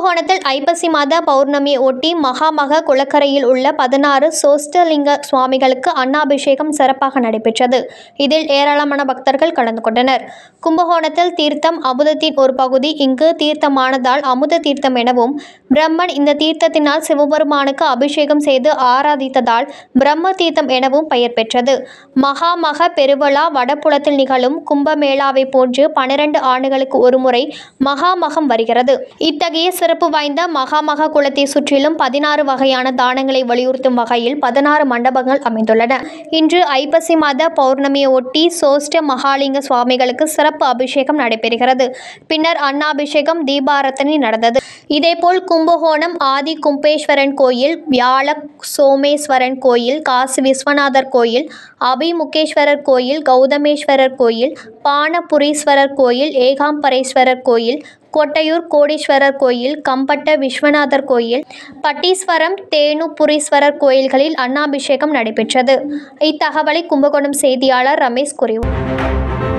கும்பகோணத்தில் ஐப்பசி மாத பௌர்ணமியை ஒட்டி மகாமக குளக்கரையில் உள்ள பதினாறு சோஸ்டலிங்க சுவாமிகளுக்கு அன்னாபிஷேகம் சிறப்பாக நடைபெற்றது இதில் ஏராளமான பக்தர்கள் கலந்து கொண்டனர் கும்பகோணத்தில் தீர்த்தம் அமுதத்தின் ஒரு பகுதி இங்கு தீர்த்தமானதால் அமுத தீர்த்தம் எனவும் பிரம்மன் இந்த தீர்த்தத்தினால் சிவபெருமானுக்கு அபிஷேகம் செய்து ஆராதித்ததால் பிரம்ம தீர்த்தம் எனவும் பெயர் பெற்றது மகாமக பெருவிழா வடபுலத்தில் நிகழும் கும்பமேளாவை போன்று பனிரெண்டு ஆண்டுகளுக்கு ஒருமுறை மகாமகம் வருகிறது இத்தகைய சிறப்பு வாய்ந்த மகாமக குளத்தை சுற்றிலும் பதினாறு வகையான தானங்களை வலியுறுத்தும் வகையில் பதினாறு மண்டபங்கள் அமைந்துள்ளன இன்று ஐப்பசி மாத பௌர்ணமியை ஒட்டி சோஷ்ட மகாலிங்க சுவாமிகளுக்கு சிறப்பு அபிஷேகம் நடைபெறுகிறது பின்னர் அன்னாபிஷேகம் தீபாரத்தனை நடந்தது இதேபோல் கும்பகோணம் ஆதி கும்பேஸ்வரன் கோயில் வியாழ சோமேஸ்வரன் கோயில் காசி விஸ்வநாதர் கோயில் அபிமுகேஸ்வரர் கோயில் கௌதமேஸ்வரர் கோயில் பானபுரீஸ்வரர் கோயில் ஏகாம்பரேஸ்வரர் கோயில் கொட்டையூர் கோடீஸ்வரர் கோயில் கம்பட்ட விஸ்வநாதர் கோயில் பட்டீஸ்வரம் தேனுபுரீஸ்வரர் கோயில்களில் அன்னாபிஷேகம் நடைபெற்றது இத்தகவலை கும்பகோணம் செய்தியாளர் ரமேஷ் கூறியுள்ளார்